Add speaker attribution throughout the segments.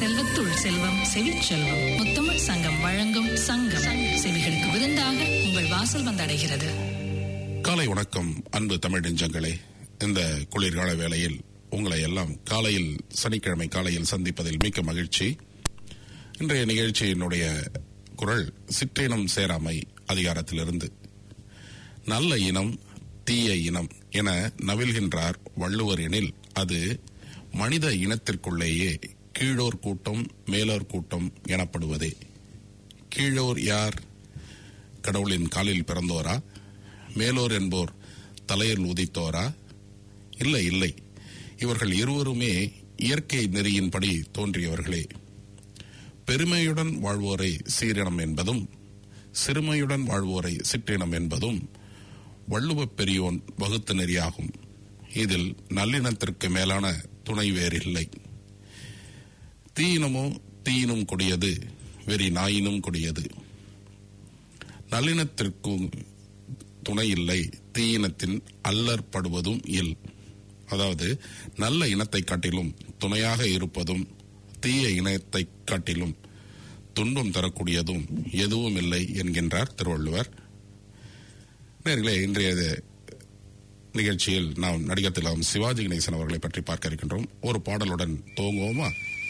Speaker 1: செல்வத்துள் செல்வம் செவிச்செல்வம் முத்தமிழ் சங்கம் வழங்கும் சங்கம் செவிகளுக்கு விருந்தாக உங்கள் வாசல் வந்தடைகிறது
Speaker 2: காலை வணக்கம் அன்பு தமிழ் நெஞ்சங்களே இந்த குளிர்கால வேளையில் உங்களை எல்லாம் காலையில் சனிக்கிழமை காலையில் சந்திப்பதில் மிக்க மகிழ்ச்சி இன்றைய நிகழ்ச்சியினுடைய குரல் சிற்றினம் சேராமை அதிகாரத்திலிருந்து நல்ல இனம் தீய இனம் என நவில்கின்றார் வள்ளுவர் எனில் அது மனித இனத்திற்குள்ளேயே கீழோர் கூட்டம் மேலோர் கூட்டம் எனப்படுவதே கீழோர் யார் கடவுளின் காலில் பிறந்தோரா மேலோர் என்போர் தலையில் உதித்தோரா இல்லை இல்லை இவர்கள் இருவருமே இயற்கை நெறியின்படி தோன்றியவர்களே பெருமையுடன் வாழ்வோரை சீரினம் என்பதும் சிறுமையுடன் வாழ்வோரை சிற்றினம் என்பதும் வள்ளுவப் பெரியோன் வகுத்த நெறியாகும் இதில் நல்லினத்திற்கு மேலான துணை வேறில்லை தீயினமோ தீயினும் கொடியது வெறி நாயினும் கொடியது நல்லினத்திற்கும் துணை இல்லை தீயினத்தின் அல்லற்படுவதும் இல் அதாவது நல்ல இனத்தை காட்டிலும் துணையாக இருப்பதும் தீய இனத்தை காட்டிலும் துன்பம் தரக்கூடியதும் எதுவும் இல்லை என்கின்றார் திருவள்ளுவர் நேர்களே இன்றைய நிகழ்ச்சியில் நாம் நடிகர் திலகம் சிவாஜி கணேசன் அவர்களை பற்றி பார்க்க இருக்கின்றோம் ஒரு பாடலுடன் துவங்குவோமா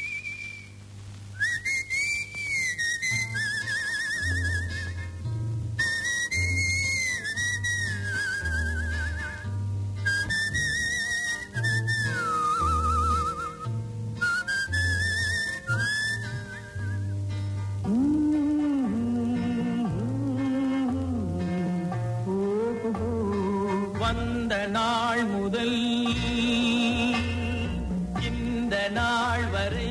Speaker 3: வந்த நாள் முதல் இந்த நாள் வரை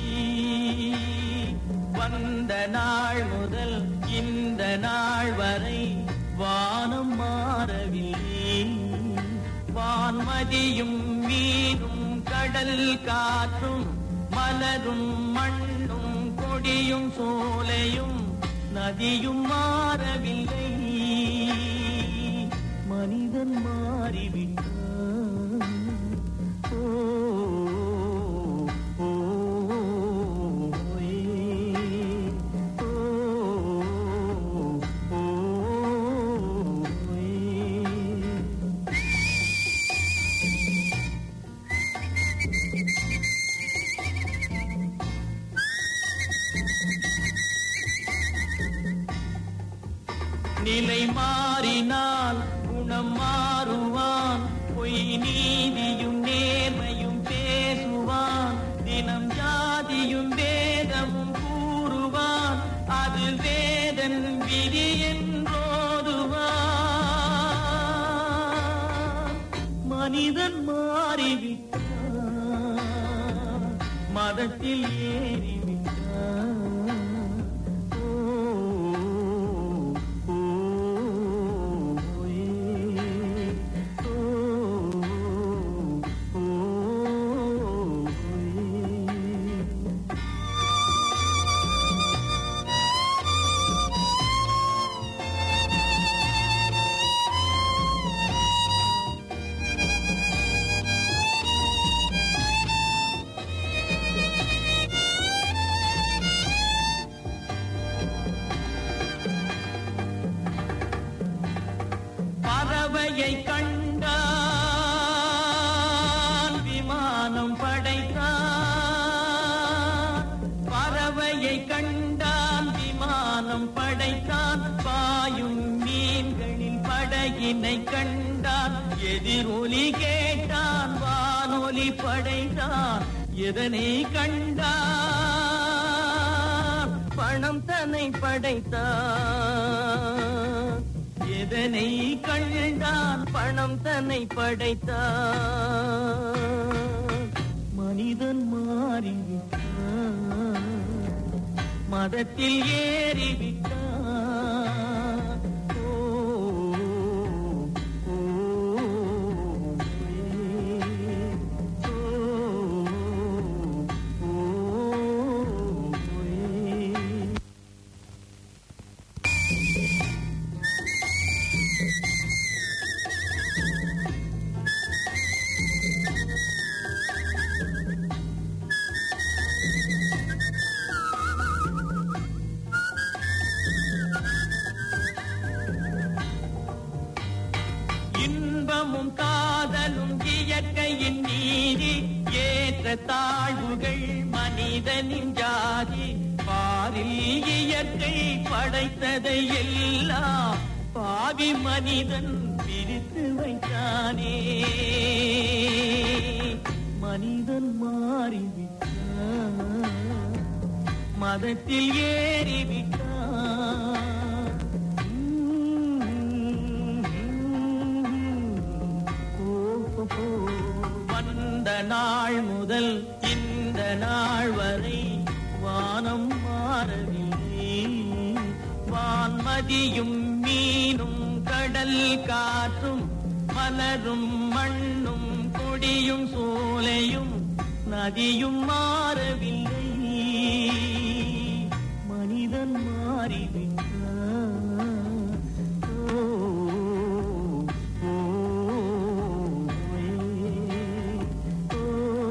Speaker 3: வந்த நாள் முதல் இந்த நாள் வரை வானம் மாறவில்லை வான்மதியும் மீனும் கடல் காற்றும் மலரும் மண்ணும் கொடியும் சோலையும் நதியும் மாறவில்லை மனிதன் மாறிவிட்டான் ஓ, ஓ, ஏ, ஓ, ஓ, ஏ. நிலை மாறினால் குணம் மாறுவான் பொய் நீதியும் நேர்மையும் பேசுவான் தினம் ஜாதியும் வேதமும் கூறுவான் அது வேதன் விதி என்றோதுவான் மனிதன் மாறிவிட்டான் மதத்தில் ஏறிவிட்டான் ஓ, ஓ, ஏ, ஓ, ஓ, ஏ. பறவையை கண்டான் விமானம் படைத்தான் பறவையை கண்டான் விமானம் படைத்தான் பாயும் மீன்களில் படகினை கண்டான் எதிரொலி கேட்டான் வானொலி படைத்தான் எதனை கண்டான் பணம் தன்னை படைத்தான் எதனை கண்டான் பணம் தன்னை படைத்தான் மனிதன் மாறிவிட்டான் மதத்தில் ஏறிவிட்டான் ஓ, ஓ, ஏ, ஓ, ஓ, ஏ. இன்பமும் காதலும் இயற்கையின் நீதி ஏற்ற தாழ்வுகள் மனிதனின் ஜாதி பாரில் இயற்கை படைத்ததை எல்லாம் பாவி மனிதன் பிரித்து வைத்தானே மனிதன் மாறிவிட்டான் மதத்தில் ஏறிவிட்டான் ஓஹோ, வந்த நாள் முதல் இந்த நாள் வரை வானம் மாறவில்லை வான்மதியும் மீனும் கடல் காற்றும் மலரும் மண்ணும் கொடியும் சோலையும் நதியும் மாறவில்லை மனிதன் மாறிவிட்டான் ஓ, ஓ, ஏ, ஓ,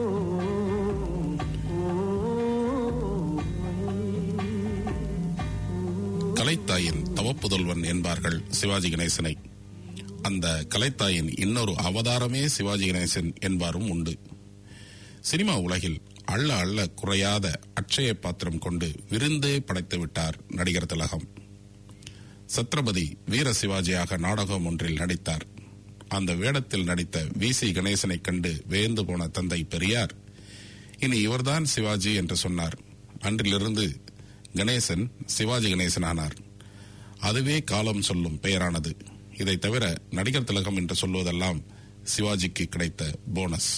Speaker 3: ஓ,
Speaker 2: கலைத்தாயின் தவப்புதல்வன் என்பார்கள் சிவாஜி கணேசனை அந்த கலைத்தாயின் இன்னொரு அவதாரமே சிவாஜி கணேசன் என்பாரும் உண்டு சினிமா உலகில் அள்ள அள்ள குறையாத அட்சய பாத்திரம் கொண்டு விருந்தே படைத்து விட்டார் நடிகர் திலகம் சத்ரபதி வீர சிவாஜியாக நாடகம் ஒன்றில் நடித்தார் அந்த வேடத்தில் நடித்த வி சி கணேசனைக் கண்டு வேந்து போன தந்தை பெரியார் இனி இவர்தான் சிவாஜி என்று சொன்னார் அன்றிலிருந்து கணேசன் சிவாஜி கணேசன் ஆனார் அதுவே காலம் சொல்லும் பெயரானது இதை தவிர நடிகர் திலகம் என்று சொல்வதெல்லாம் சிவாஜிக்கு கிடைத்த போனஸ்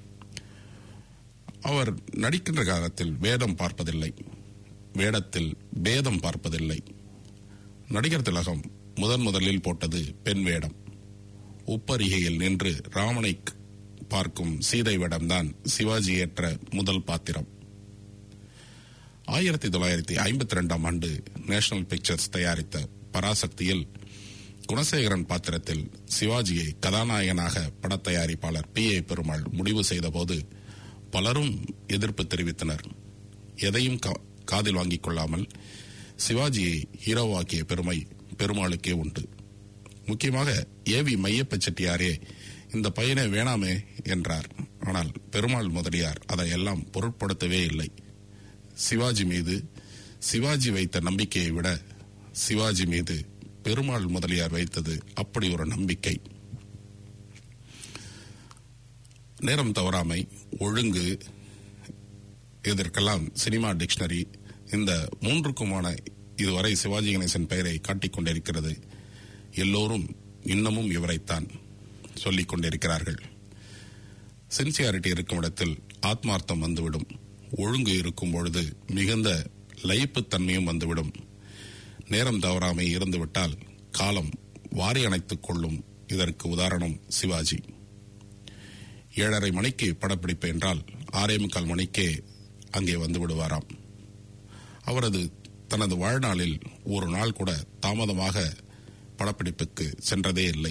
Speaker 2: அவர் நடிக்கின்ற காலத்தில் வேடம் பார்ப்பதில்லை வேடத்தில் பேதம் பார்ப்பதில்லை நடிகர் திலகம் முதன் முதலில் போட்டது பெண் வேடம் உப்பரிகையில் நின்று ராமனை பார்க்கும் சீதை வேடம்தான் சிவாஜி ஏற்ற முதல் பாத்திரம் ஆயிரத்தி தொள்ளாயிரத்தி ஐம்பத்தி ரெண்டாம் ஆண்டு நேஷனல் பிக்சர்ஸ் தயாரித்த பராசக்தியில் குணசேகரன் பாத்திரத்தில் சிவாஜியை கதாநாயகனாக படத்தயாரிப்பாளர் பி ஏ பெருமாள் முடிவு செய்தபோது பலரும் எதிர்ப்பு தெரிவித்தனர் எதையும் கா- காதில் வாங்கிக் கொள்ளாமல் சிவாஜியை ஹீரோவாக்கிய பெருமை பெருமாளுக்கே உண்டு முக்கியமாக ஏவி மையப்ப செட்டியாரே இந்த பையனை வேணாமே என்றார் ஆனால் பெருமாள் முதலியார் அதை எல்லாம் பொருட்படுத்தவே இல்லை சிவாஜி மீது சிவாஜி வைத்த நம்பிக்கையை விட சிவாஜி மீது பெருமாள் முதலியார் வைத்தது அப்படி ஒரு நம்பிக்கை நேரம் தவறாமை ஒழுங்கு இதற்கெல்லாம் சினிமா டிக்ஷனரி இந்த மூன்றுக்குமான இதுவரை சிவாஜி கணேசன் பெயரை காட்டிக் கொண்டிருக்கிறது எல்லோரும் இன்னமும் இவரைத்தான் சொல்லிக் கொண்டிருக்கிறார்கள் சின்சியாரிட்டி இருக்கும் இடத்தில் ஆத்மார்த்தம் வந்துவிடும் ஒழுங்கு இருக்கும் பொழுது மிகுந்த லயிப்புத்தன்மையும் வந்துவிடும் நேரம் தவறாமை இருந்துவிட்டால் காலம் வாரி அணைத்துக் கொள்ளும் இதற்கு உதாரணம் சிவாஜி ஏழரை மணிக்கு படப்பிடிப்பு என்றால் ஆறே முக்கால் மணிக்கே அங்கே வந்து விடுவாராம் அவரது தனது வாழ்நாளில் ஒரு நாள் கூட தாமதமாக படப்பிடிப்புக்கு சென்றதே இல்லை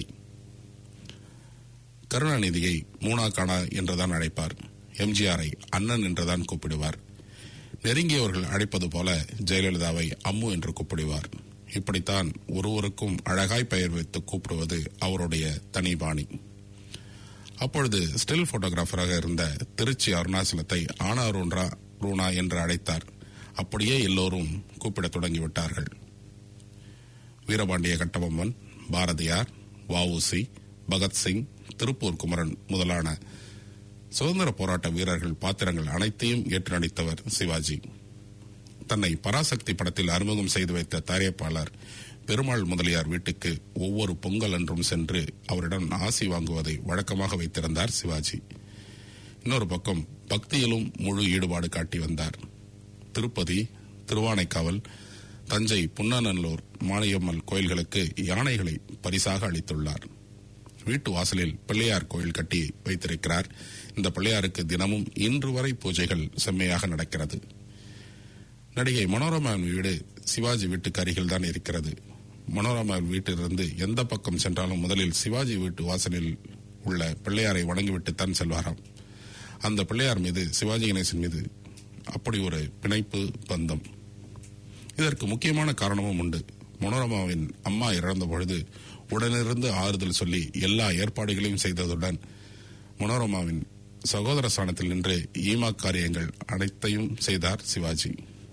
Speaker 2: கருணாநிதியை மூனா காணா என்றுதான் அழைப்பார் எம்ஜிஆரை அண்ணன் என்றுதான் கூப்பிடுவார் நெருங்கியவர்கள் அழைப்பது போல ஜெயலலிதாவை அம்மு என்று கூப்பிடுவார் இப்படித்தான் ஒருவருக்கும் அழகாய் பெயர் வைத்து கூப்பிடுவது அவருடைய தனிபாணி அப்பொழுது ஸ்டில் போட்டோகிராஃபராக இருந்த திருச்சி அருணாச்சலத்தை ஆனா ரூன்றா ரூனா என்று அழைத்தார் அப்படியே எல்லோரும் கூப்பிடத் தொடங்கிவிட்டார்கள் வீரபாண்டிய கட்டபொம்மன் பாரதியார் வஉசி பகத்சிங் திருப்பூர் குமரன் முதலான சுதந்திர போராட்ட வீரர்கள் பாத்திரங்கள் அனைத்தையும் ஏற்று நடித்தவர் சிவாஜி தன்னை பராசக்தி படத்தில் அறிமுகம் செய்து வைத்த தயாரிப்பாளர் பெருமாள் முதலியார் வீட்டுக்கு ஒவ்வொரு பொங்கல் அன்றும் சென்று அவரிடம் ஆசி வாங்குவதை வழக்கமாக வைத்திருந்தார் சிவாஜி இன்னொரு பக்கம் பக்தியிலும் முழு ஈடுபாடு காட்டி வந்தார் திருப்பதி திருவானைக்காவல் தஞ்சை புன்னநல்லூர் மாணியம்மன் கோயில்களுக்கு யானைகளை பரிசாக அளித்துள்ளார் வீட்டு வாசலில் பிள்ளையார் கோயில் கட்டி வைத்திருக்கிறார் இந்த பிள்ளையாருக்கு தினமும் இன்று வரை பூஜைகள் செம்மையாக நடக்கிறது நடிகை மனோரமாவின் வீடு சிவாஜி வீட்டுக்கு அருகில் தான் இருக்கிறது மனோரமாவின் வீட்டிலிருந்து எந்த பக்கம் சென்றாலும் முதலில் சிவாஜி வீட்டு வாசலில் உள்ள பிள்ளையாரை வணங்கிவிட்டுத்தான் செல்வாராம் அந்த பிள்ளையார் மீது சிவாஜி கணேசன் மீது அப்படி ஒரு பிணைப்பு பந்தம் இதற்கு முக்கியமான காரணமும் உண்டு மனோரமாவின் அம்மா இறந்த பொழுது உடனிருந்து ஆறுதல் சொல்லி எல்லா ஏற்பாடுகளையும் செய்ததுடன் மனோரமாவின் சகோதர ஸ்தானத்தில் நின்று ஈமா காரியங்கள் அனைத்தையும் செய்தார் சிவாஜி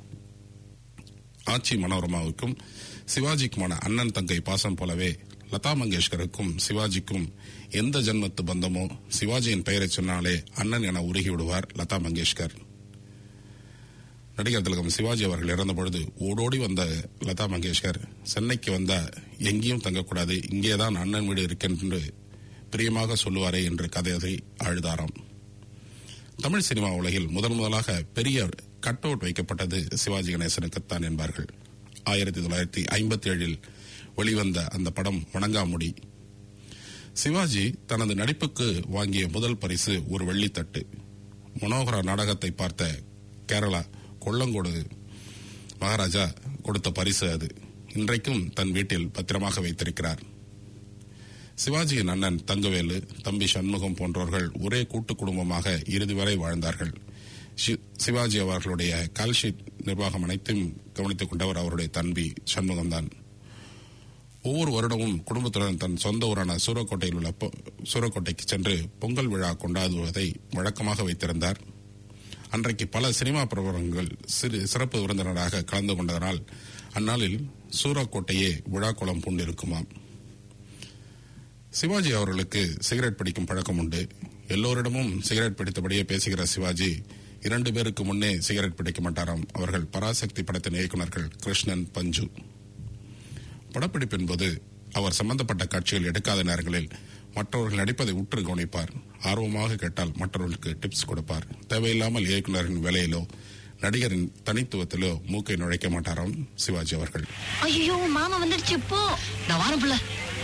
Speaker 2: ஆட்சி மனோரமாவுக்கும் சிவாஜிக்குமான அண்ணன் தங்கை பாசம் போலவே லதா மங்கேஷ்கருக்கும் சிவாஜிக்கும் எந்த ஜன்மத்து பந்தமோ சிவாஜியின் பெயரை சொன்னாலே அண்ணன் என உருகி விடுவார் லதா மங்கேஷ்கர் நடிகர் திலகம் சிவாஜி அவர்கள் இறந்த பொழுது ஓடோடி வந்த லதா மங்கேஷ்கர் சென்னைக்கு வந்தா எங்கேயும் தங்கக்கூடாது இங்கேதான் அண்ணன் வீடு இருக்கென்று பிரியமாக சொல்லுவாரே என்று கதையை அழுதாராம் தமிழ் சினிமா உலகில் முதன் முதலாக பெரிய கட் அவுட் வைக்கப்பட்டது சிவாஜி கணேசனுக்குத்தான் என்பார்கள் ஆயிரத்தி தொள்ளாயிரத்தி ஐம்பத்தி ஏழில் வெளிவந்த அந்த படம் வணங்காமுடி சிவாஜி தனது நடிப்புக்கு வாங்கிய முதல் பரிசு ஒரு வெள்ளித்தட்டு மனோகர நாடகத்தை பார்த்த கேரளா கொல்லங்கோடு மகாராஜா கொடுத்த பரிசு அது இன்றைக்கும் தன் வீட்டில் பத்திரமாக வைத்திருக்கிறார் சிவாஜியின் அண்ணன் தங்கவேலு தம்பி சண்முகம் போன்றவர்கள் ஒரே கூட்டு குடும்பமாக இறுதி வரை வாழ்ந்தார்கள் சி- சிவாஜி அவர்களுடைய கால்ஷீட் நிர்வாகம் அனைத்தையும் கவனித்துக் கொண்டவர் அவருடைய தம்பி சண்முகம்தான் ஒவ்வொரு வருடமும் குடும்பத்துடன் தன் சொந்த ஊரான சூரக்கோட்டையில் உள்ள பொ- சூரக்கோட்டைக்கு சென்று பொங்கல் விழா கொண்டாடுவதை வழக்கமாக வைத்திருந்தார் அன்றைக்கு பல சினிமா பிரபலங்கள் சிறு சிறப்பு விருந்தினராக கலந்து கொண்டதனால் அந்நாளில் சூரக்கோட்டையே விழாக்குளம் பூண்டிருக்குமாம் சிவாஜி அவர்களுக்கு சிகரெட் பிடிக்கும் பழக்கம் உண்டு எல்லோரிடமும் சிகரெட் பிடித்தபடியே பேசுகிற சிவாஜி இரண்டு பேருக்கு முன்னே சிகரெட் பிடிக்க மாட்டாராம் அவர்கள் பராசக்தி படத்தின் இயக்குனர்கள் கிருஷ்ணன் பஞ்சு படப்பிடிப்பின் போது அவர் சம்பந்தப்பட்ட காட்சிகள் எடுக்காத நேரங்களில் மற்றவர்கள் நடிப்பதை உற்று கவனிப்பார் ஆர்வமாக கேட்டால் மற்றவர்களுக்கு டிப்ஸ் கொடுப்பார் தேவையில்லாமல் இயக்குனரின் வேலையிலோ நடிகரின் தனித்துவத்திலோ மூக்கை நுழைக்க மாட்டாராம் சிவாஜி அவர்கள்
Speaker 4: ஐயோ மாமா வந்துடுச்சு போ
Speaker 5: நான் வாரம் பிள்ளை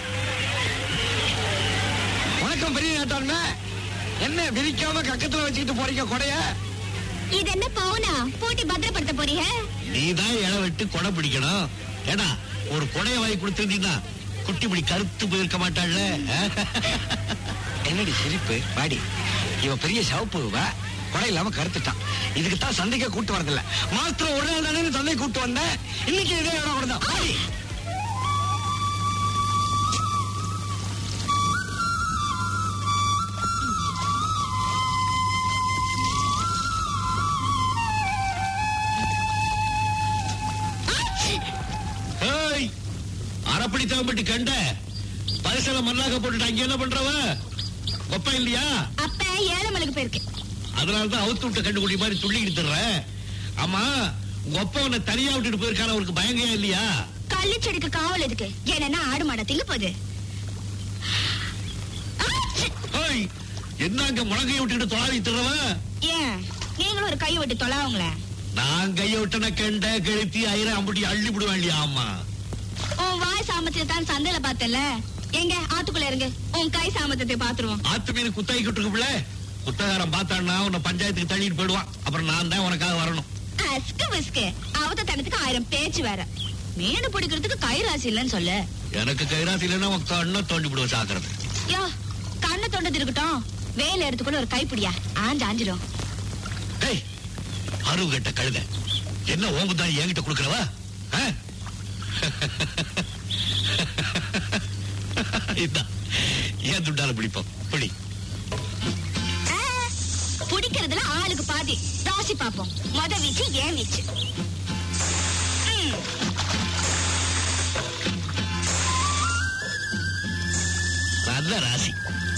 Speaker 5: வணக்கம் பெரிய நாட்டாண்மை என்ன விரிக்காம கக்கத்துல வச்சுக்கிட்டு போறீங்க கொடைய
Speaker 4: இது என்ன பவுனா பூட்டி பத்திரப்படுத்த போறீங்க
Speaker 5: நீ தான் இலை விட்டு கொடை பிடிக்கணும் ஏடா ஒரு கொடைய வாங்கி கொடுத்திருந்தீங்கன்னா குட்டி பிடி கருத்து போயிருக்க மாட்டாள்ல என்னடி சிரிப்பு வாடி இவ பெரிய சிவப்பு இவ கொடை இல்லாம கருத்துட்டான் இதுக்கு தான் சந்தைக்கே கூட்டு வரதில்ல மாத்திரம் ஒரு நாள் தானே சந்தை கூட்டு வந்தேன் இன்னைக்கு இதே இடம் கூட தான் வாடி ஏய் அரைப்படி தேவைப்பட்டு கண்ட பரிசல மண்ணாக போட்டுட்டு அங்க என்ன பண்றவ கொப்பை இல்லையா
Speaker 4: அப்ப ஏழுமலைக்கு போயிருக்கு
Speaker 5: அதனாலதான் அவுத்து விட்ட கண்டுகுடி மாதிரி துள்ளிக்கிட்டு தர்ற ஆமா உங்க அப்பா உன்னை தனியா விட்டுட்டு போயிருக்கான அவருக்கு பயங்கரம் இல்லையா
Speaker 4: கள்ளி செடிக்கு காவல் எதுக்கு ஏன்னா ஆடு மாட திங்க போகுது
Speaker 5: ஏய் என்ன அங்க முழங்கைய விட்டுட்டு தொலாவி தர்றவ
Speaker 4: ஏன் நீங்களும் ஒரு கையை விட்டு தொலாவுங்களேன்
Speaker 5: நான் கைய விட்டன கண்ட கழுத்தி ஐயரை அம்புட்டி அள்ளி விடுவேன் இல்லையா ஆமா
Speaker 4: உன் வாய் சாமர்த்தியத்தை தான் சந்தையில பார்த்தல எங்க ஆத்துக்குள்ள இருங்க உன் கை சாமர்த்தியத்தை பாத்துருவோம்
Speaker 5: ஆத்து மீன் குத்தாக்கி விட்டுருக்குள்ள குத்தகாரம் பார்த்தான்னா உன்னை பஞ்சாயத்துக்கு தள்ளிட்டு போயிடுவான் அப்புறம் நான் தான் உனக்காக வரணும்
Speaker 4: அஸ்கு விஸ்கு அவத்த தனத்துக்கு ஆயிரம் பேச்சு வேற மீன் பிடிக்கிறதுக்கு கை ராசி இல்லைன்னு சொல்லு
Speaker 5: எனக்கு கைராசி இல்லைன்னா உன் கண்ணை தோண்டி விடுவேன் சாக்குறது
Speaker 4: யோ கண்ணை தொண்டது இருக்கட்டும் வேலை எடுத்துக்கொள்ள ஒரு கைப்பிடியா ஆஞ்சு ஆஞ்சிடும்
Speaker 5: டேய் அருவு கட்ட கழுத என்ன ஓம்பு தான் என்கிட்ட கொடுக்கறவா ஆ? இதான் ஏன் துண்டால பிடிப்போம் பிடி
Speaker 4: ஆ, பிடிக்கிறதுல ஆளுக்கு பாதி ராசி பாப்போம் மொத வீச்சு ஏன் வீச்சு ம்.
Speaker 5: நல்ல ராசி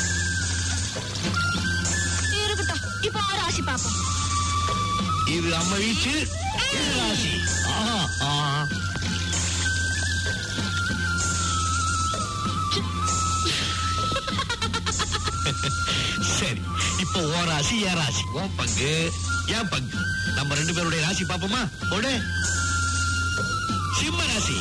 Speaker 4: இருக்கட்டும் இப்போ ராசி பாப்போம்
Speaker 5: இது அம்மா வீச்சு இது ராசி ஆஹா ஆஹா சரி இப்போ ஓ ராசி ஏன் ராசி உன் பங்கு ஏன் பங்கு நம்ம ரெண்டு பேருடைய ராசி பாப்போமா போடு சிம்ம ராசி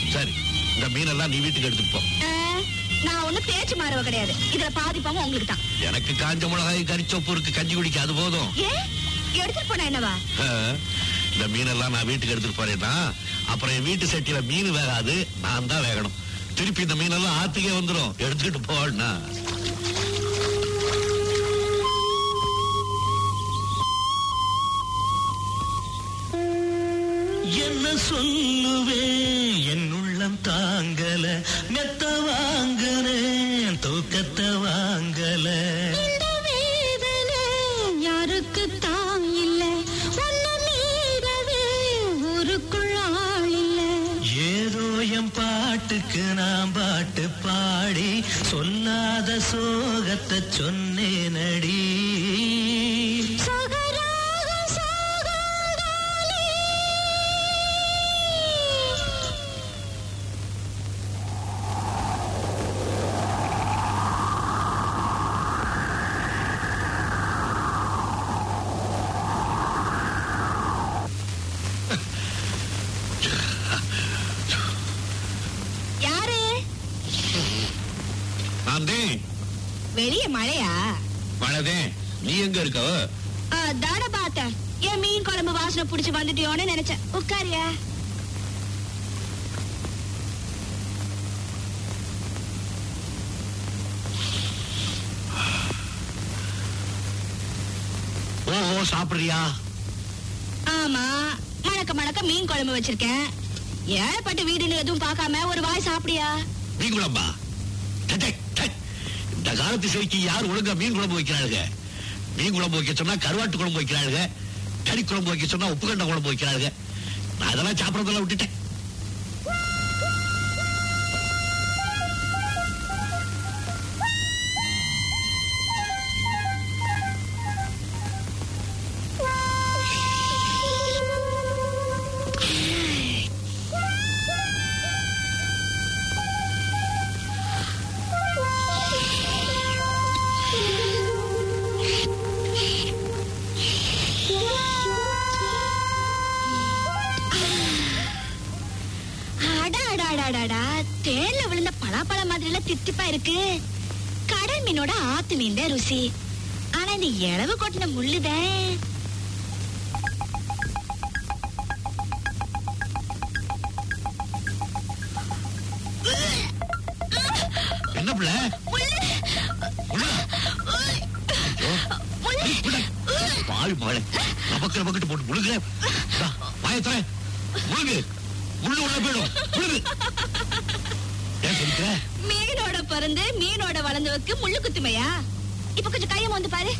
Speaker 5: சரி இந்த மீனெல்லாம் நீ வீட்டுக்கு எடுத்துட்டு போ
Speaker 4: ஆ, நான் ஒண்ணும் பேச்சு மாறவ கிடையாது இதுல பாதி பங்கு உங்களுக்கு தான்
Speaker 5: எனக்கு காஞ்ச மிளகாய் கறிச்சொப்பு இருக்கு கஞ்சி குடிக்க அது போதும்
Speaker 4: ஏன் எடுத்துட்டு போனா என்னவா
Speaker 5: ஆ, இந்த மீனெல்லாம் நான் வீட்டுக்கு எடுத்துட்டு போறேன்னா அப்புறம் என் வீட்டு சட்டியில மீன் வேகாது நான் தான் வேகணும் திருப்பி இந்த மீனெல்லாம் ஆத்துக்கே வந்துடும் எடுத்துக்கிட்டு போனா
Speaker 3: என்ன சொல்லுவேன் என் உள்ளம் தாங்கல மெத்த வாங்குனேன் தூக்கத்தை வாங்கல
Speaker 4: இந்த வேதனை யாருக்கு தான் இல்ல உன்னை மீறவே ஊருக்குள் ஆள் இல்ல
Speaker 3: ஏதோ என் பாட்டுக்கு நான் பாட்டு பாடி சொல்லாத சோகத்தை சொன்னேனடி
Speaker 4: சகராக சாகாண்டாலே. யாரு
Speaker 5: நான் தான்
Speaker 4: வெளிய மழையா
Speaker 5: மழைதே நீ எங்க இருக்க
Speaker 4: தாட பார்த்தேன் என் மீன் குழம்பு வாசனை புடிச்சு வந்துட்டியோன்னு நினைச்சேன் உட்காரியா
Speaker 5: ஓஹோ சாப்பிடுறியா
Speaker 4: ஆமா மணக்க மணக்க மீன் குழம்பு வச்சிருக்கேன் ஏழப்பட்ட வீடுன்னு எதுவும் பார்க்காம ஒரு வாய் சாப்பிடியா
Speaker 5: மீன் குழம்பா டே, டே, டே. இந்த காலத்து சிறைக்கு யார் ஒழுங்கா மீன் குழம்பு வைக்கிறாளுங்க மீன் குழம்பு வைக்க சொன்னா கருவாட்டு குழம்பு வைக்கிறாளுங்க கறி குழம்பு வைக்க சொன்னா உப்புக்கண்ட குழம்பு வைக்கிறாளுங்க நான் அதெல்லாம் சாப்பிடறதெல்லாம் விட்டுட்டேன்
Speaker 4: அடா அடா அடா அடா, அடா தேன்ல விழுந்த பலாப்பழ மாதிரி எல்லாம் தித்திப்பா இருக்கு கடல் மீனோட ஆத்து மீன் தான் ருசி ஆனா இந்த இளவு கொட்டின முள்ளுதான்
Speaker 5: என்ன பிள்ளை
Speaker 4: முள்ளு
Speaker 5: உள்ள. ஐயோ.
Speaker 4: முள்ளு
Speaker 5: ஏய், பிள்ளை. பாவி மகளே நமக்கு நமக்கிட்டு போட்டு முழுகிறேன் பாயத்தர முழுகு முள்ளு உள்ள போயிடும் முழுகு ஏன் சொல்லிக்கிற
Speaker 4: மீனோட பிறந்து மீனோட வளர்ந்தவக்கு முள்ளு குத்துமையா இப்ப கொஞ்சம் கையம் வந்து பாரு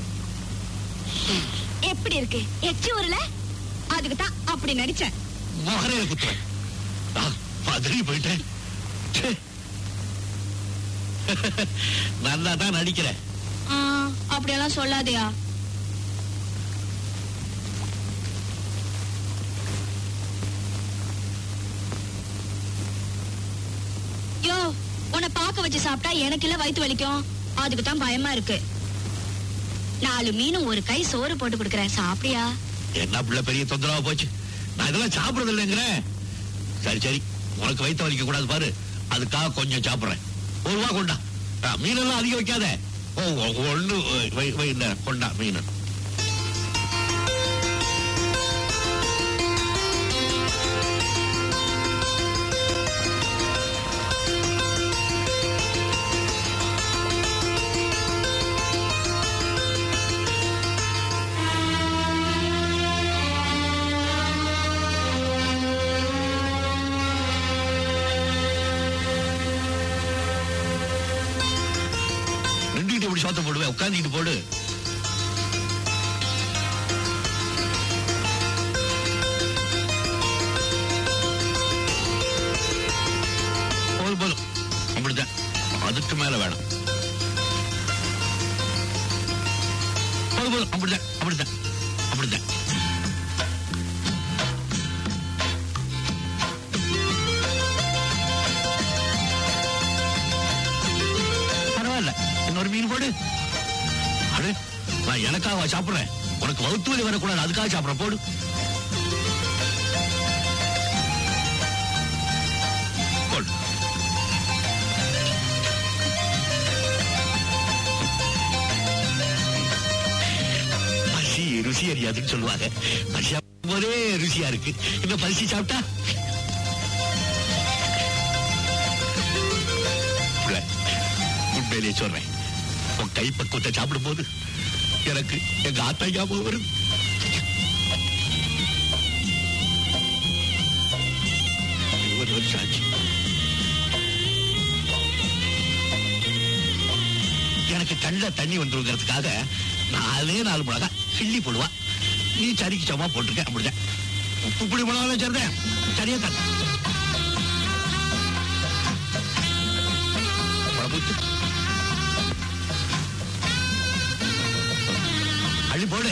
Speaker 4: எப்படி இருக்கு எச்சி ஊர்ல அதுக்கு தான் அப்படி நடிச்சேன்
Speaker 5: மகரே குத்துறேன் நான் பதறி போயிட்டேன் ச்சே. நல்லா தான் நடிக்கிறேன்
Speaker 4: ஆ, அப்படியெல்லாம் சொல்லாதயா யோ உன்னை பார்க்க வச்சு சாப்பிட்டா எனக்கு இல்ல வயித்து வலிக்கும் அதுக்கு தான் பயமா இருக்கு நாலு மீனும் ஒரு கை சோறு போட்டு கொடுக்கறேன் சாப்பிடியா
Speaker 5: என்ன பிள்ளை பெரிய தொந்தரவா போச்சு நான் இதெல்லாம் சாப்பிடுறது இல்லைங்கிறேன் சரி சரி உனக்கு வயிற்று வலிக்க கூடாது பாரு அதுக்காக கொஞ்சம் சாப்பிடுறேன் ஒரு ரூபா கொண்டா ஆ, மீனெல்லாம் அதிகம் வைக்காத ஓ ஒ- ஒண்ணு வை வை இந்த கொண்டா மீன் நின்றுட்டு இப்படி சோத்த போடுவேன் உட்காந்துக்கிட்டு போடு போதும் போதும் அப்படித்தான் அதுக்கு மேல வேணும் போதும் போதும் அப்படித்தான் அப்படித்தான் அப்படித்தான் பரவாயில்ல இன்னொரு மீன் போடு அடு நான் எனக்காக சாப்பிடுறேன் உனக்கு வகுத்து வலி வரக்கூடாது அதுக்காக சாப்பிடுறேன் போடு ருசி அறியாதுன்னு சொல்லுவாங்க பரிசா போதே ருசியா இருக்கு இன்னும் பரிசு சாப்பிட்டா புள்ள, உண்மையிலேயே சொல்றேன் உன் கை பக்குவத்தை சாப்பிடும் போது எனக்கு எங்க ஆத்தா ஞாபகம் வருது இருபது வருஷம் ஆச்சு எனக்கு கண்ட தண்ணி வந்துருங்கிறதுக்காக நாலே நாலு மிளகா கிள்ளி போடுவா நீ சரிக்கு சமா போட்டிருக்க அப்படிதான் உப்பு புளி மிளகாலும் சரிதான் சரியா தான் குழம்புத்து அள்ளி போடு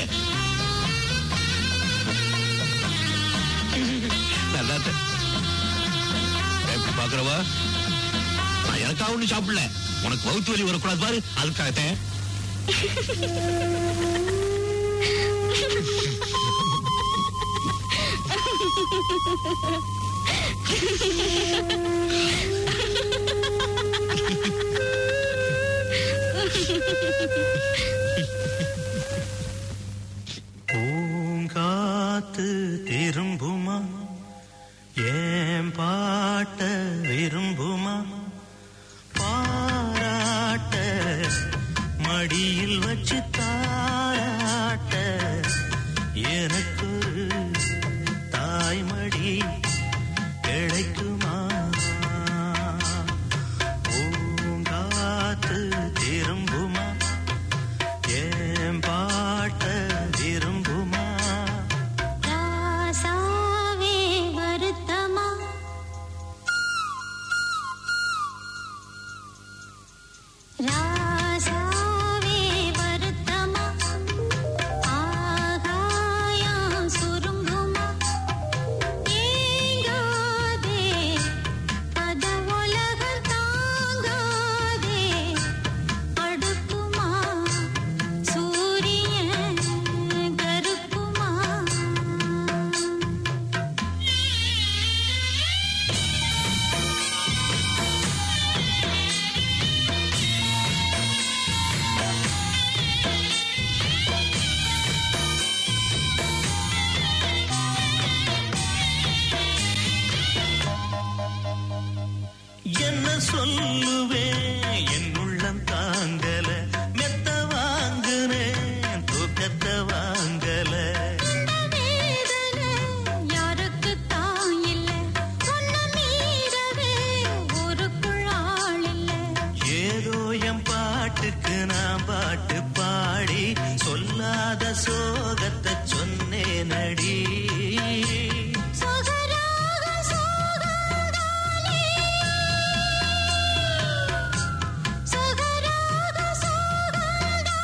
Speaker 5: நல்லா இருக்கு. எப்படி பாக்குறவா நான் எனக்கா ஒண்ணு சாப்பிடல உனக்கு வவுத்து வலி வரக்கூடாது பாரு அதுக்காகத்தான்
Speaker 3: பூங்காத்து திரும்புமா ஏன் பாட்ட விரும்புமா பாராட்ட மடியில் வச்சு தாராட்ட எனக்கு தாய்மடி கிடைக்குமா பூங்காத்து திரும்புமா ஏன் பாட்ட விரும்புமா
Speaker 4: ராசாவே வருத்தமா ராசாவே வருத்தமா ஆகாயம் சுருங்குமா ஏங்காதே பத உலகம் தாங்காதே அடுக்குமா சூரியன் கருக்குமா
Speaker 3: என்ன சொல்லுவேன் என் உள்ளம் தாங்கல மெத்த வாங்குனேன் தூக்கத்தை வாங்கல
Speaker 4: வேதனை யாருக்கு தான் இல்ல உன்னை மீறவே ஊருக்குள் ஆள் இல்ல
Speaker 3: ஏதோ என் பாட்டுக்கு நான் பாட்டு பாடி சொல்லாத சோகத்தை சொன்னேன் அடி
Speaker 4: சொகராக சோகந்தானே சொகராக சோகந்தானே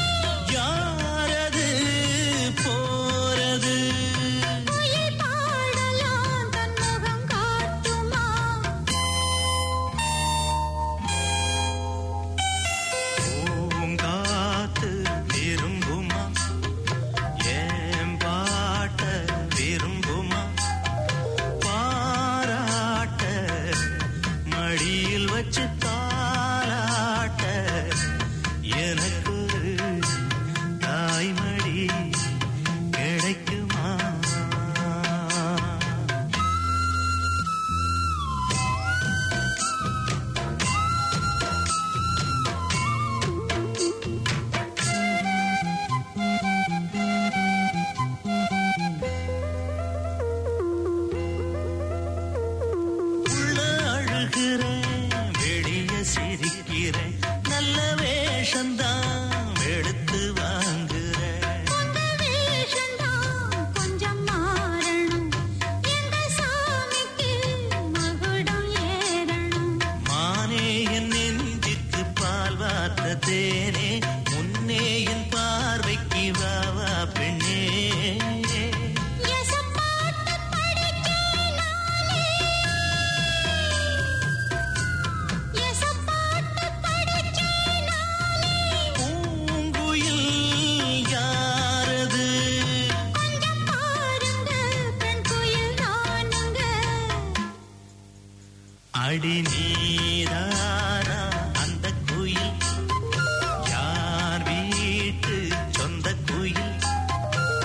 Speaker 3: யாரது போறது
Speaker 4: குயில் பாடலாம் தன் முகம் காட்டுமா
Speaker 3: பூங்காத்து விரும்புமா ஏன் பாட்ட விரும்புமா பாராட்ட மடியில் வச்சு தாராட்ட எனக்கு ஒரு தாய்மடி கிடைக்குமா உள்ள அழுகிறேன் வெளிய சிரிக்கிறேன் நல்ல வேஷந்தான் எடுத்து வாங்குறேன்
Speaker 4: உங்க வேஷந்தான் கொஞ்சம் மாறணும் எங்க சாமிக்கு மகுடம் ஏறணும்
Speaker 3: மானே என் நெஞ்சிற்கு பால் வார்த்த தேனே முன்னே என் பார்வைக்கு வா வா பெண்ணே
Speaker 4: எசப்பாட்டு படிக்கேனாலே எசப்பாட்டு படிக்கேனாலே
Speaker 3: பூங்குயில் யாரது
Speaker 4: கொஞ்சம் பாருங்க பெண் குயில் நானுங்க
Speaker 3: அடி நீரானா அந்த குயில் யார் வீட்டு சொந்த குயில்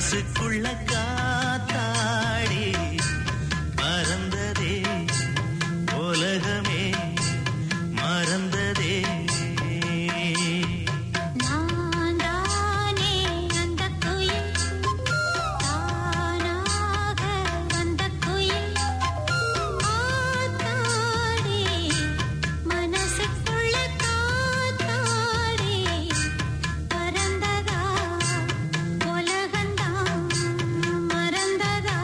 Speaker 3: மனசுக்குள்ள காத்தாடி மறந்ததே உலகமே மறந்ததே
Speaker 6: நான் தானே அந்த குயில் தானாக வந்த குயில் ஆத்தாடி மனசுக்குள்ள காத்தாடி பறந்ததா உலகந்தான் மறந்ததா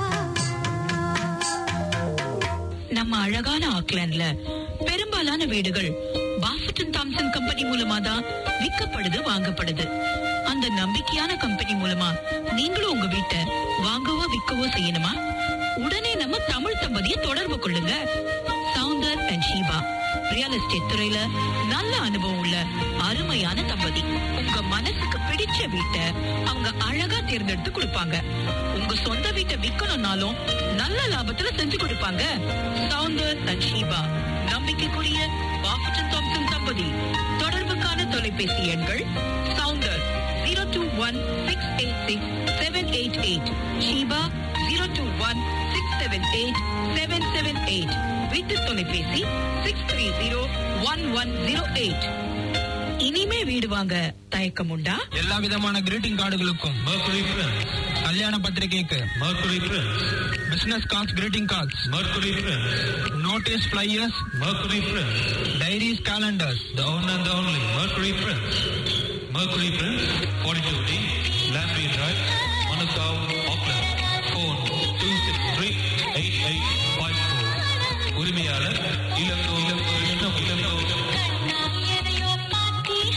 Speaker 1: நம்ம அழகான ஆக்லாண்ட்ல பெரும்பாலான வீடுகள் பாஃபட்டன் தாம்சன் கம்பெனி மூலமா தான் விற்கப்படுது வாங்கப்படுது அந்த நம்பிக்கையான கம்பெனி மூலமா நீங்களும் உங்க வீட்டை வாங்கவோ விற்கவோ செய்யணுமா உடனே நம்ம தமிழ் தம்பதியை தொடர்பு கொள்ளுங்க Soundar and Sheeba real estate துறையில நல்ல அனுபவம் உள்ள அருமையான தம்பதி உங்க மனசுக்கு பிடிச்ச வீட்டை அவங்க அழகா தேர்ந்தெடுத்து கொடுப்பாங்க உங்க சொந்த வீட்டை விக்கணும்னாலும் நல்ல லாபத்துல செஞ்சு கொடுப்பாங்க சவுந்தர் அண்ட் ஷீபா நம்பிக்கைக்குரிய பாஃபட்டன் தாம்சன் தம்பதி தொடர்புக்கான தொலைபேசி எண்கள் Soundar zero two one six eight six seven eight eight Sheeba zero two one six seven eight seven seven eight வீட்டு தொலைபேசி six three zero one one zero eight இனிமே வீடு வாங்க தயக்கம் உண்டா
Speaker 7: எல்லா விதமான கிரீட்டிங் கார்டுகளுக்கும்
Speaker 8: Mercury Prince,
Speaker 7: கல்யாண பத்திரிகைக்கு
Speaker 8: Mercury Prince,
Speaker 7: business cards greeting cards
Speaker 8: Mercury Prince,
Speaker 7: notices flyers
Speaker 8: Mercury Prince,
Speaker 7: diaries calendars
Speaker 8: the one and the only Mercury Prince. Mercury Prince, 42D, Landry Drive, Manukau, Auckland. Phone 263-8854. உரிமையாளர் இளங்கோ இளங்கோ இளங்கோ இளங்கோ
Speaker 6: எதையோ பாத்தீங்க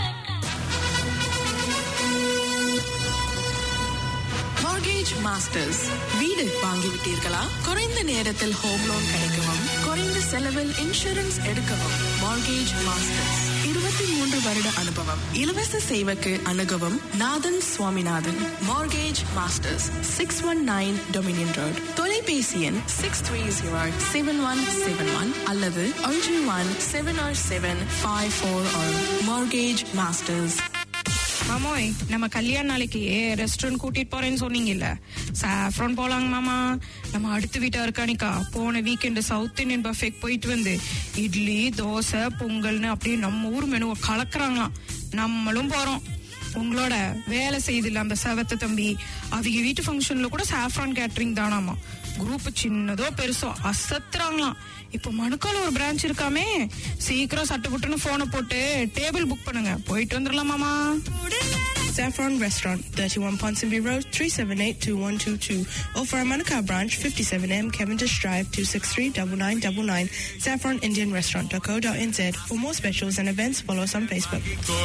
Speaker 9: mortgage masters வீடு வாங்கிவிட்டீர்களா குறைந்த நேரத்தில் home loan கிடைக்கவும் குறைந்த செலவில் insurance எடுக்கவும் மார்கேஜ் மாஸ்டர்ஸ் இருபத்தி மூன்று வருட அனுபவம் இலவச சேவைக்கு அணுகவும் Nathan Swaminathan mortgage masters six one nine Dominion road தொலைபேசி எண் six three zero seven one seven one அல்லது ஒன்று one seven or seven five four mortgage masters
Speaker 10: மாமோய் நம்ம கல்யாண நாளைக்கு ரெஸ்டாரண்ட் கூட்டிட்டு போறேன்னு சொன்னீங்கல்ல சாஃப்ரான் போலாங்க மாமா நம்ம அடுத்த வீட்டா இருக்கானிக்கா போன வீக்கெண்டு சவுத் இந்தியன் பஃபேக் போயிட்டு வந்து இட்லி தோசை பொங்கல்னு அப்படியே நம்ம ஊர் மெனுவை கலக்குறாங்களாம் நம்மளும் போறோம் உங்களோட வேலை செய்தில்ல அந்த செவத்த தம்பி அவங்க வீட்டு ஃபங்க்ஷன்ல கூட சாஃப்ரான் கேட்டரிங் தானாமா குரூப் சின்னதோ பெருசோ அசத்துறாங்களாம் இப்போ மணுக்கால ஒரு பிரான்ச் இருக்காமே சீக்கிரம் சட்டு புட்டுன்னு போனை போட்டு டேபிள் புக் பண்ணுங்க போயிட்டு வந்துடலாம் மாமா
Speaker 9: Saffron Restaurant, 31 Ponsonby Road, 378-2122. Or for our Manukau branch, 57M Cavendish Drive, 263-9999. Saffron Indian Restaurant.co.nz. For more specials and events, follow us on Facebook.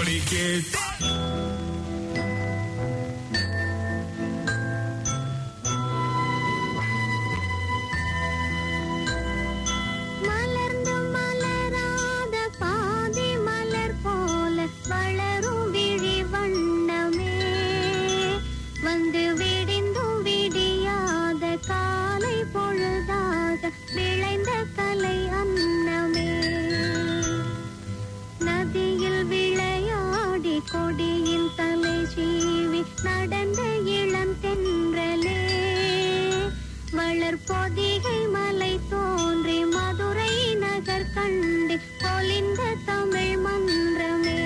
Speaker 6: மலர்ந்து மலராத பாதி மலர் போல வளரும் விழி வண்ணமே வந்து விடிந்தும் விடியாத காலை பொழுதாக விளைந்த கலை அன்னமே நதியில் விளையாடி கொடியின் தலை சீவி நடந்த இளம் தென்றலே வளர் பொதிகை மலை தோன்றி மதுரை நகர் கண்டு பொலிந்த தமிழ் மன்றமே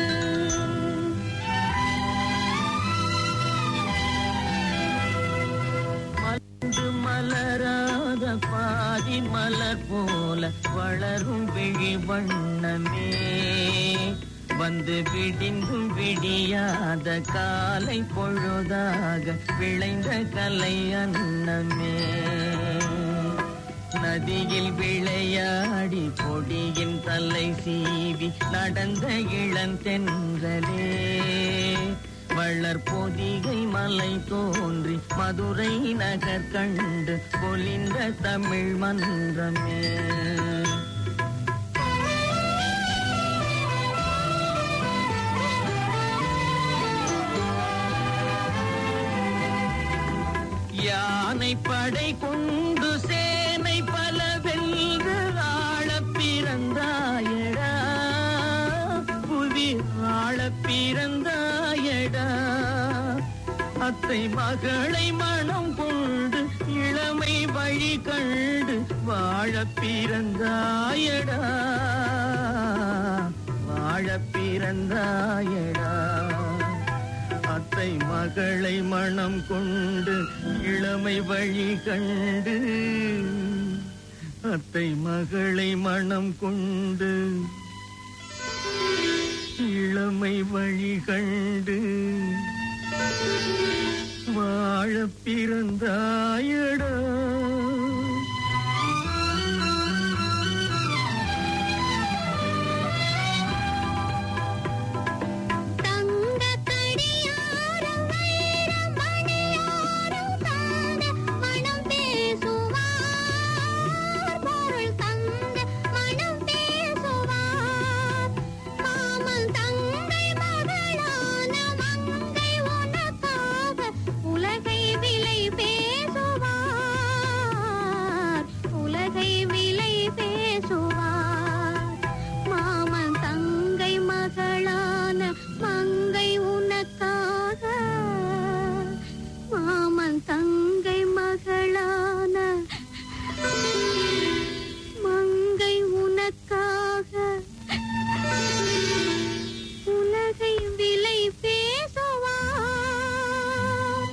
Speaker 3: மலர்ந்து மலராத பாதி மலர் போல வளரும் விழி வண்ணமே வந்து விடிந்தும் விடியாத காலை பொழுதாக விளைந்த கலை அன்னமே நதியில் விளையாடி கொடியின் தலை சீவி நடந்த இளந்தென்றலே வளர் பொதிகை மலை தோன்றி மதுரை நகர் கண்டு பொலிந்த தமிழ் மன்றமே யானை படை கொண்டு சேனை பல வென்று ஆளப் பிறந்தாயடா புவி ஆளப் பிறந்தாயடா அத்தை மகளை மனம் கொண்டு இளமை வழி கண்டு வாழ பிறந்தாயடா வாழ பிறந்தாயடா அத்தை மகளை மனம் கொண்டு இளமை வழி கண்டு அத்தை மகளை மனம் கொண்டு இளமை வழி கண்டு வாழ பிறந்தாயடா
Speaker 6: தங்க கடியாரம் வைரம் மணியாரம் தந்த மனம் பேசுவார் பொருள் தந்த மனம் பேசுவார் மாமன் தங்கை மகளான மங்கை உனக்காக உலகை விலை பேசுவார் உலகை விலை பேசுவார் மாமன் தங்கை மகளான மங்கை உனக்காக மாமன் தங்கை மகளான மங்கை உனக்காக உலகை விலை பேசுவார்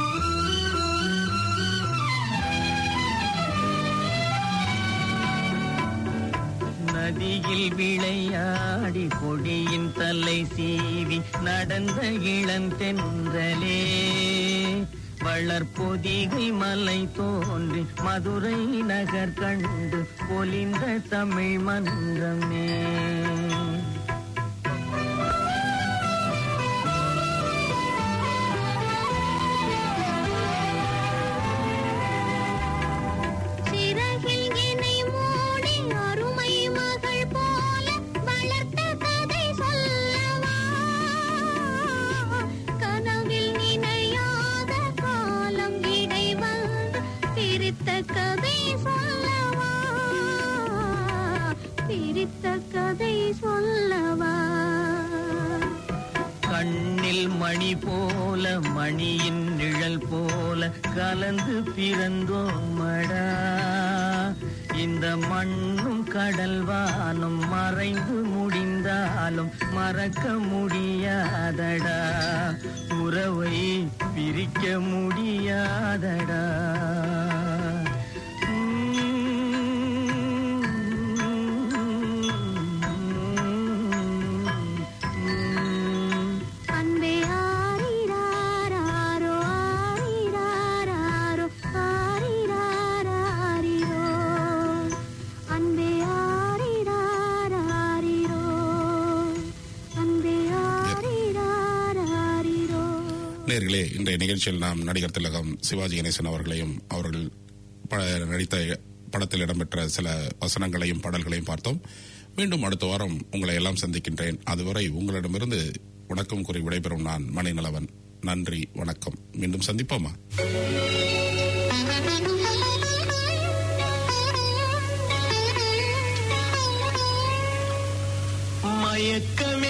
Speaker 3: நதியில் விளையாடி கொடியின் தலை சீவி நடந்த இளந்தென்றலே வளர்பொதிகை மலை தோன்றி மதுரை நகர் கண்டு பொலிந்த தமிழ் மன்றமே
Speaker 6: சிறகில் இணை மூடி அருமை மகள் போல வளர்த்த கதை சொல்லவா கனவில் நினையாத காலம் இடை வந்து பிரித்த கதை சொல்லவா பிரித்த கதை சொல்லவா
Speaker 3: கண்ணில் மணி போல மணியின் நிழல் போல கலந்து பிறந்தோமடா இந்த மண்ணும் கடல் வானும் மறைந்து முடிந்தாலும் மறக்க முடியாதடா உறவை பிரிக்க முடியாதடா
Speaker 6: அன்பே ஆரிராரோ ஆரிராரோ ஆரிராரோ அன்பே ஆரிராரோ அன்பே ஆரிராரோ
Speaker 2: நேர்களே இன்றைய நிகழ்ச்சியில் நாம் நடிகர் திலகம் சிவாஜி கணேசன் அவர்களையும் அவர்கள் ப- நடித்த படத்தில் இடம்பெற்ற சில வசனங்களையும் பாடல்களையும் பார்த்தோம் மீண்டும் அடுத்த வாரம் உங்களை எல்லாம் சந்திக்கின்றேன் அதுவரை உங்களிடமிருந்து வணக்கம் கூறி விடைபெறும் நான் மணிநலவன் நன்றி வணக்கம் மீண்டும் சந்திப்போமா
Speaker 3: மயக்கமே